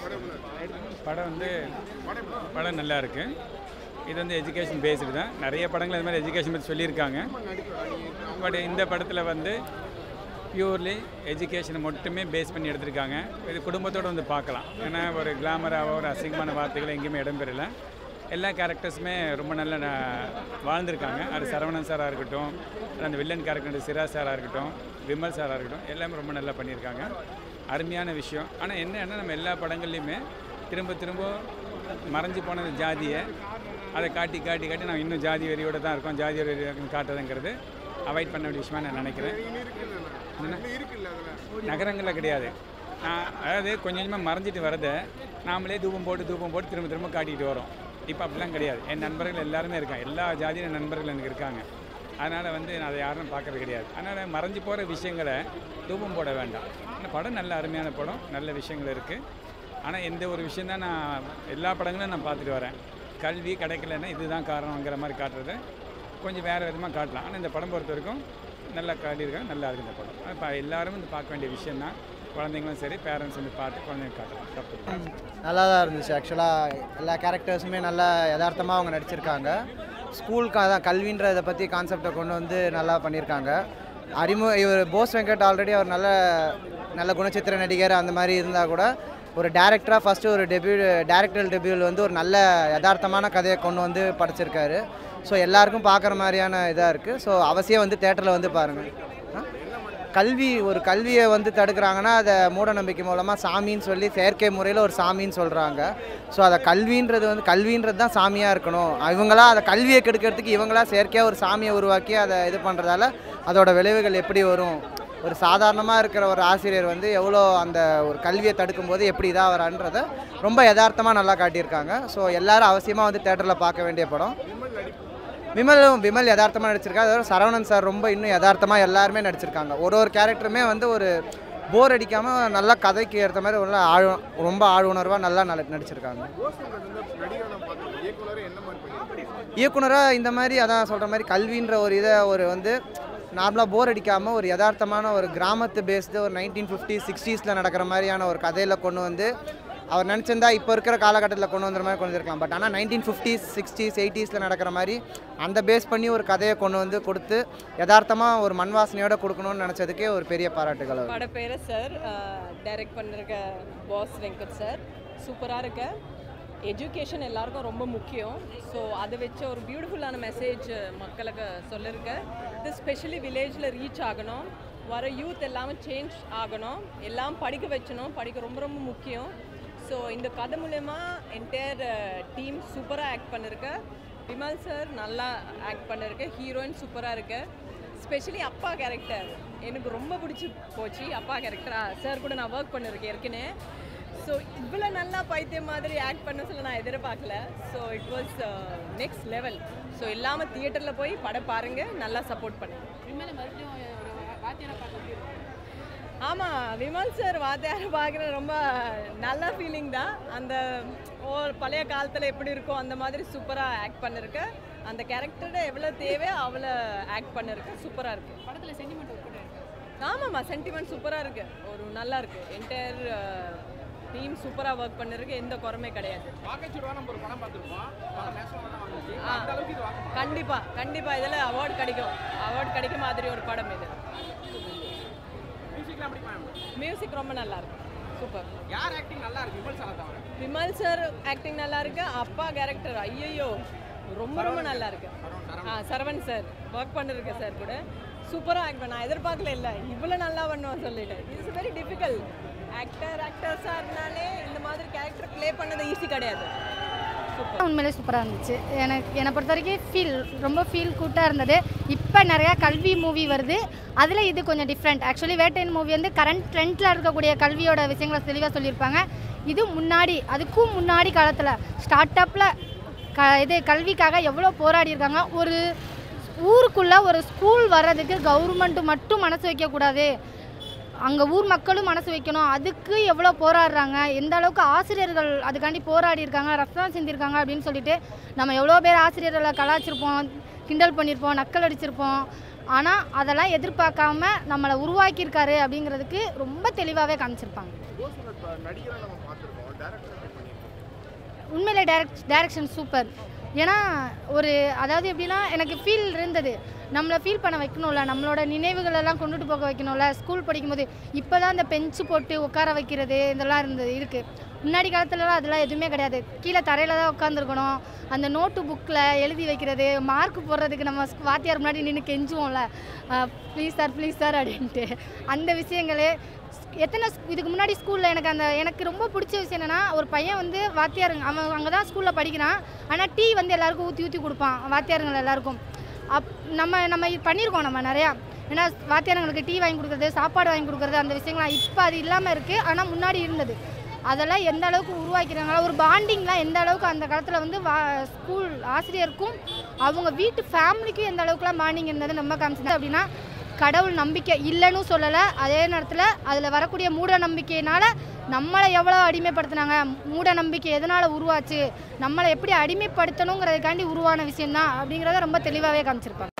படம் வந்து படம் நல்லா இருக்கு இது வந்து எஜுகேஷன் பேஸ்டு தான் நிறைய படங்கள் இது மாதிரி எஜுகேஷன் பற்றி சொல்லியிருக்காங்க பட் இந்த படத்தில் வந்து பியூர்லி எஜுகேஷனை மட்டுமே பேஸ் பண்ணி எடுத்திருக்காங்க இது குடும்பத்தோடு வந்து பார்க்கலாம் ஏன்னா ஒரு கிளாமராவோ ஒரு அசிங்கமான வார்த்தைகள் எங்கேயுமே இடம்பெறல எல்லா கேரக்டர்ஸுமே ரொம்ப நல்ல ந- வாழ்ந்திருக்காங்க அது சரவணன் சாராக இருக்கட்டும் அந்த வில்லன் கேரக்டர் சிரா சாராக இருக்கட்டும் விமல் சாராக இருக்கட்டும் எல்லாமே ரொம்ப நல்லா பண்ணியிருக்காங்க அருமையான விஷயம் ஆனால் என்னன்னா நம்ம எல்லா படங்கள்லையுமே திரும்ப திரும்ப மறைஞ்சு போன அந்த ஜாதியை அதை காட்டி காட்டி காட்டி நான் இன்னும் ஜாதி வெறியோட தான் இருக்கோம் ஜாதி வெறி காட்டுறதுங்கிறது அவாய்ட் பண்ண வேண்டிய விஷயமா நான் நினைக்கிறேன் என்ன? நகரங்களில் கிடையாது நான் அதாவது கொஞ்சம் கொஞ்சமாக மறைஞ்சிட்டு வரதை நாமளே தூபம் போட்டு தூபம் போட்டு திரும்ப திரும்ப காட்டிட்டு வரோம் இப்போ அப்படிலாம் கிடையாது என் நண்பர்கள் எல்லாருமே இருக்காங்க எல்லா ஜாதியின நண்பர்கள் எனக்கு இருக்காங்க அதனால் வந்து நான் அதை யாரும் பார்க்கறது கிடையாது அதனால் மறைஞ்சு போகிற விஷயங்களை தூபம் போட வேண்டாம் இந்த படம் நல்ல அருமையான படம் நல்ல விஷயங்கள் இருக்குது ஆனால் எந்த ஒரு விஷயம் தான் நான் எல்லா படங்களும் நான் பார்த்துட்டு வரேன் கல்வி கிடைக்கலன்னா இதுதான் காரணங்கிற மாதிரி காட்டுறதை கொஞ்சம் வேறு விதமாக காட்டலாம் ஆனால் இந்த படம் பொறுத்த வரைக்கும் நல்லா காட்டியிருக்காங்க நல்லா இருக்கு இந்த படம் இப்போ எல்லாரும் வந்து பார்க்க வேண்டிய விஷயம் தான் குழந்தைங்களும் சரி பேரண்ட்ஸ் வந்து பார்த்து குழந்தைங்க காட்டலாம் தப்பு இல்லை. நல்லா தான் இருந்துச்சு ஆக்சுவலாக எல்லா கேரக்டர்ஸுமே நல்லா யதார்த்தமாக அவங்க நடிச்சிருக்காங்க ஸ்கூலுக்கு அதான் கல்வின்றதை பற்றி கான்செப்டை கொண்டு வந்து நல்லா பண்ணியிருக்காங்க அறிமு இவர் போஸ் வெங்கட் ஆல்ரெடி அவர் நல்ல நல்ல குணச்சித்திர நடிகர் அந்த மாதிரி இருந்தால் கூட ஒரு டேரக்டராக ஃபஸ்ட்டு ஒரு டெபியூ டேரக்டர் டெபியூவில் வந்து ஒரு நல்ல யதார்த்தமான கதையை கொண்டு வந்து படைச்சிருக்காரு ஸோ எல்லாருக்கும் பார்க்குற மாதிரியான இதாக இருக்குது ஸோ அவசியம் வந்து தேட்டரில் வந்து பாருங்கள் ஆ கல்வி ஒரு கல்வியை வந்து தடுக்கிறாங்கன்னா அதை மூட நம்பிக்கை மூலமாக சாமின்னு சொல்லி செயற்கை முறையில் ஒரு சாமின்னு சொல்கிறாங்க ஸோ அதை கல்வின்றது வந்து கல்வின்றது தான் சாமியாக இருக்கணும் இவங்களா அதை கல்வியை கெடுக்கிறதுக்கு இவங்களா செயற்கையாக ஒரு சாமியை உருவாக்கி அதை இது பண்ணுறதால அதோட விளைவுகள் எப்படி வரும் ஒரு சாதாரணமாக இருக்கிற ஒரு ஆசிரியர் வந்து எவ்வளோ அந்த ஒரு கல்வியை தடுக்கும்போது எப்படி இதாக வரான்றதை ரொம்ப யதார்த்தமாக நல்லா காட்டியிருக்காங்க ஸோ எல்லாரும் அவசியமாக வந்து தேட்டரில் பார்க்க வேண்டிய படம் விமலும் விமல் யதார்த்தமாக நடிச்சிருக்காரு அதோட சரவணன் சார் ரொம்ப இன்னும் யதார்த்தமாக எல்லாருமே நடிச்சிருக்காங்க ஒரு ஒரு கேரக்டருமே வந்து ஒரு போர் அடிக்காமல் நல்லா கதைக்கு ஏற்ற மாதிரி ஒரு நல்ல ஆழ் ரொம்ப ஆழ்வுணர்வாக நல்லா நடி- நடிச்சிருக்காங்க இயக்குனராக இந்த மாதிரி அதான் சொல்கிற மாதிரி கல்வின்ற ஒரு இதை ஒரு வந்து நார்மலாக போர் அடிக்காமல் ஒரு யதார்த்தமான ஒரு கிராமத்து பேஸ்டு ஒரு நைன்டீன் ஃபிஃப்டி சிக்ஸ்டீஸில் நடக்கிற மாதிரியான ஒரு கதையில் கொண்டு வந்து அவர் நினச்சிருந்தா இப்போ இருக்கிற காலகட்டத்தில் கொண்டு வந்துற மாதிரி கொண்டு வந்திருக்கலாம் பட் ஆனால் நைன்டீன் ஃபிஃப்டிஸ் சிக்ஸ்டீஸ் எயிட்டிஸில் நடக்கிற மாதிரி அந்த பேஸ் பண்ணி ஒரு கதையை கொண்டு வந்து கொடுத்து யதார்த்தமாக ஒரு மண் வாசனையோட கொடுக்கணும்னு நினச்சதுக்கே ஒரு பெரிய பாராட்டுகள் அவர் பட பேரை சார் டைரக்ட் பண்ணிருக்க பாஸ் வெங்கட் சார் சூப்பராக இருக்கு எஜுகேஷன் எல்லாருக்கும் ரொம்ப முக்கியம் ஸோ அதை வச்ச ஒரு பியூட்டிஃபுல்லான மெசேஜ் மக்களுக்கு சொல்லியிருக்க இது ஸ்பெஷலி வில்லேஜில் ரீச் ஆகணும் வர யூத் எல்லாமே சேஞ்ச் ஆகணும் எல்லாம் படிக்க வச்சணும் படிக்க ரொம்ப ரொம்ப முக்கியம் ஸோ இந்த கதை மூலயமா என்டையர் டீம் சூப்பராக ஆக்ட் பண்ணிருக்க விமல் சார் நல்லா ஆக்ட் பண்ணிருக்க ஹீரோயின் சூப்பராக இருக்கு ஸ்பெஷலி அப்பா கேரக்டர் எனக்கு ரொம்ப பிடிச்சி போச்சு அப்பா கேரக்டரா சார் கூட நான் ஒர்க் பண்ணியிருக்கேன் ஏற்கனவே ஸோ இவ்வளோ நல்லா பைத்தியம் மாதிரி ஆக்ட் பண்ண சொல்ல நான் எதிர்பார்க்கல so it was next level so இல்லாமல் தியேட்டரில் போய் படம் பாருங்கள் நல்லா சப்போர்ட் பண்ணுங்க ஆமாம் விமல் சார் வாத்தியார் பார்க்குற ரொம்ப நல்ல ஃபீலிங் தான் அந்த ஓ பழைய காலத்தில் எப்படி இருக்கோ அந்த மாதிரி சூப்பராக ஆக்ட் பண்ணிருக்க அந்த கேரக்டரோட எவ்வளோ தேவையோ அவ்வளோ ஆக்ட் பண்ணிருக்க சூப்பராக இருக்குது படத்தில் சென்டிமெண்ட் ஆமாம்மா சென்டிமெண்ட் சூப்பராக இருக்குது ஒரு நல்லா இருக்குது என்டையர் டீம் சூப்பராக ஒர்க் பண்ணிருக்கு எந்த குறமே கிடையாது ஆ கண்டிப்பாக கண்டிப்பாக இதில் அவார்டு கிடைக்கும் அவார்டு கிடைக்க மாதிரி ஒரு படம் இது மியூசிக் ரொம்ப நல்லா இருக்கு சூப்பர் யார் ஆக்டிங் நல்லா இருக்கு விமல் சார் தவிர விமல் சார் ஆக்டிங் நல்லா இருக்கு அப்பா கேரக்டர் ஐயையோ ரொம்ப ரொம்ப நல்லா இருக்கு ஆ சரவண் சார் ஒர்க் பண்ணிருக்கேன் சார் கூட சூப்பராக ஆக்ட் பண்ண நான் எதிர்பார்க்கல இல்லை இவ்வளோ நல்லா பண்ணுவேன் சொல்லிட்டு இட்ஸ் வெரி டிஃபிகல்ட் ஆக்டர் ஆக்டர்ஸாக இருந்தாலே இந்த மாதிரி கேரக்டர் ப்ளே பண்ணது ஈஸி கிடையாது சூப்பர் உண்மையிலே சூப்பராக இருந்துச்சு எனக்கு என்னை பொறுத்த வரைக்கும் ஃபீல் ரொம்ப ஃபீல் கூட்டாக இருந்தது இப்போ நிறையா கல்வி மூவி வருது அதில் இது கொஞ்சம் டிஃப்ரெண்ட் ஆக்சுவலி வேட்டையன் மூவி வந்து கரண்ட் ட்ரெண்டில் இருக்கக்கூடிய கல்வியோட விஷயங்களை தெளிவாக சொல்லியிருப்பாங்க இது முன்னாடி அதுக்கும் முன்னாடி காலத்தில் ஸ்டார்ட் அப்பில் க இது கல்விக்காக எவ்வளோ போராடி இருக்காங்க ஒரு ஊருக்குள்ளே ஒரு ஸ்கூல் வர்றதுக்கு கவர்மெண்ட்டு மட்டும் மனசு வைக்கக்கூடாது அங்கே ஊர் மக்களும் மனசு வைக்கணும் அதுக்கு எவ்வளோ போராடுறாங்க எந்த அளவுக்கு ஆசிரியர்கள் அதுக்காண்டி போராடி இருக்காங்க ரத்தம் சிந்திருக்காங்க அப்படின்னு சொல்லிட்டு நம்ம எவ்வளோ பேர் ஆசிரியர்களை கலாச்சிருப்போம் கிண்டல் பண்ணியிருப்போம் நக்கல் அடிச்சிருப்போம் ஆனால் அதெல்லாம் எதிர்பார்க்காம நம்மளை உருவாக்கியிருக்காரு அப்படிங்கிறதுக்கு ரொம்ப தெளிவாகவே காமிச்சிருப்பாங்க நடிகராக நம்ம பார்த்துருக்கோம் உண்மையிலே டைரக்ட் டைரக்ஷன் சூப்பர் ஏன்னா ஒரு அதாவது எப்படின்னா எனக்கு ஃபீல் இருந்தது நம்மளை ஃபீல் பண்ண வைக்கணும்ல நம்மளோட நினைவுகள் எல்லாம் கொண்டுட்டு போக வைக்கணும்ல ஸ்கூல் படிக்கும்போது இப்போ தான் இந்த பெஞ்சு போட்டு உட்கார வைக்கிறது இதெல்லாம் இருந்தது இருக்குது முன்னாடி காலத்துலலாம் அதெல்லாம் எதுவுமே கிடையாது கீழே தரையில் தான் உட்காந்துருக்கணும் அந்த நோட்டு புக்கில் எழுதி வைக்கிறது மார்க் போடுறதுக்கு நம்ம ஸ்கூ- வாத்தியார் முன்னாடி நின்று கெஞ்சுவோம்ல ப்ளீஸ் சார் ப்ளீஸ் சார் அப்படின்ட்டு அந்த விஷயங்களே எத்தனை ஸ்கூ- இதுக்கு முன்னாடி ஸ்கூலில் எனக்கு அந்த எனக்கு ரொம்ப பிடிச்ச விஷயம் என்னென்னா ஒரு பையன் வந்து வாத்தியாருங்க அவன் அங்கே தான் ஸ்கூலில் படிக்கிறான் ஆனால் டீ வந்து எல்லாருக்கும் ஊற்றி ஊற்றி கொடுப்பான் வாத்தியாருங்கள் எல்லாருக்கும் அப் நம்ம நம்ம இது பண்ணியிருக்கோம் நம்ம நிறையா ஏன்னா வாத்தியாரங்களுக்கு டீ வாங்கி கொடுக்குறது சாப்பாடு வாங்கி கொடுக்குறது அந்த விஷயங்கள்லாம் இப்போ அது இல்லாமல் இருக்குது ஆனால் முன்னாடி இருந்தது அதெல்லாம் எந்த அளவுக்கு உருவாக்கிறாங்களோ ஒரு பாண்டிங்லாம் எந்த அளவுக்கு அந்த காலத்தில் வந்து வா ஸ்கூல் ஆசிரியருக்கும் அவங்க வீட்டு ஃபேமிலிக்கும் எந்த அளவுக்குலாம் பாண்டிங் இருந்தது நம்ம காமிச்சது அப்படின்னா கடவுள் நம்பிக்கை இல்லைன்னு சொல்லலை அதே நேரத்தில் அதில் வரக்கூடிய மூட நம்பிக்கையினால் நம்மளை எவ்வளோ அடிமைப்படுத்துனாங்க மூட நம்பிக்கை எதனால் உருவாச்சு நம்மளை எப்படி அடிமைப்படுத்தணுங்கிறதுக்காண்டி உருவான விஷயம்தான் அப்படிங்கிறத ரொம்ப தெளிவாகவே காமிச்சிருப்பாங்க